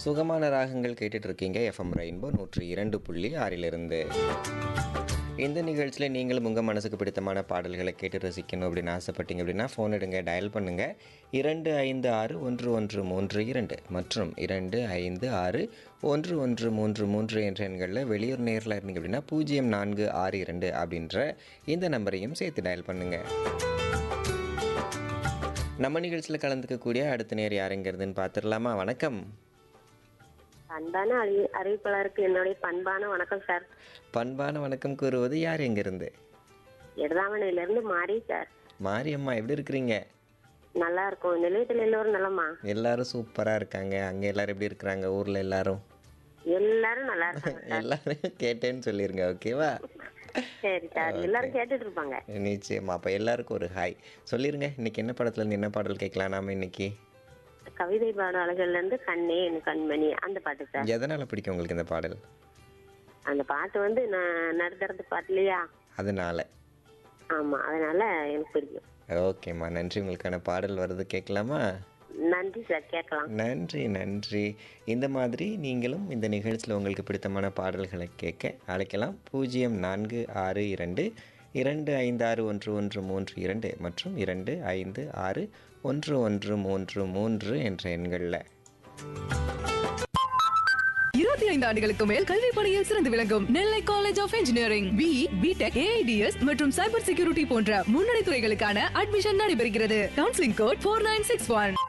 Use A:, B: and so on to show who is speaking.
A: சுகமான ராகங்கள் கேட்டுட்டு இருக்கீங்க எஃப்எம் ரெயின்போ நூற்றி இரண்டு புள்ளி ஆறிலிருந்து இந்த நிகழ்ச்சியில் நீங்களும் உங்கள் மனசுக்கு பிடித்தமான பாடல்களை கேட்டு ரசிக்கணும் அப்படின்னு ஆசைப்பட்டீங்க அப்படின்னா ஃபோன் எடுங்க டயல் பண்ணுங்கள் இரண்டு ஐந்து ஆறு ஒன்று ஒன்று மூன்று இரண்டு மற்றும் இரண்டு ஐந்து ஆறு ஒன்று ஒன்று மூன்று மூன்று என்ற எண்களில் வெளியூர் நேரில் இருந்தீங்க அப்படின்னா பூஜ்ஜியம் நான்கு ஆறு இரண்டு அப்படின்ற இந்த நம்பரையும் சேர்த்து டயல் பண்ணுங்கள் நம்ம நிகழ்ச்சியில் கலந்துக்கக்கூடிய அடுத்த நேர் யாருங்கிறதுன்னு பார்த்துடலாமா வணக்கம்
B: அன்பான அறி அறிவிப்பாளருக்கு என்னுடைய பண்பான வணக்கம் சார்
A: பண்பான வணக்கம் கூறுவது யார் எங்கிருந்து
B: இடதாமனையில இருந்து மாறி சார்
A: மாரியம்மா எப்படி இருக்கிறீங்க
B: நல்லா இருக்கும் நிலையத்தில் எல்லோரும் நலமா
A: எல்லாரும் சூப்பராக இருக்காங்க அங்கே எல்லாரும் எப்படி இருக்கிறாங்க ஊரில் எல்லாரும்
B: எல்லாரும் நல்லா இருக்காங்க சார்
A: எல்லாரும் கேட்டேன்னு சொல்லிருங்க ஓகேவா
B: சரி சார் எல்லாரும் கேட்டுட்டு இருப்பாங்க
A: நிச்சயமா அப்போ எல்லாருக்கும் ஒரு ஹாய் சொல்லிருங்க இன்னைக்கு என்ன படத்துலேருந்து என்ன பாடல் கேட்கலாம் நாம இன்னைக்கு
B: கவிதை பாடல்கள்ல இருந்து கண்ணே என் கண்மணி அந்த பாட்டு சார்
A: எதனால் பிடிக்கும் உங்களுக்கு இந்த பாடல்
B: அந்த பாட்டு வந்து நான் நடுத்தரத்து பாட்டு இல்லையா
A: அதனால
B: ஆமா அதனால எனக்கு பிடிக்கும்
A: ஓகேம்மா நன்றி உங்களுக்கான பாடல் வருது கேட்கலாமா
B: நன்றி சார் கேட்கலாம்
A: நன்றி நன்றி இந்த மாதிரி நீங்களும் இந்த நிகழ்ச்சியில் உங்களுக்கு பிடித்தமான பாடல்களை கேட்க அழைக்கலாம் பூஜ்ஜியம் நான்கு ஆறு இரண்டு இரண்டு ஐந்து ஆறு ஒன்று ஒன்று மூன்று இரண்டு மற்றும் இரண்டு ஐந்து ஆறு ஒன்று ஒன்று மூன்று மூன்று என்ற எண்களில்
C: இருபத்தி ஐந்து ஆண்டுகளுக்கு மேல் கல்வி பணியில் சிறந்து விளங்கும் Nellai college of engineering B BTech AIDS மற்றும் சைபர் செக்யூரிட்டி போன்ற முன்னணி துறைகளுக்கான அட்மிஷன் நடைபெறுகிறது counselling code four nine six one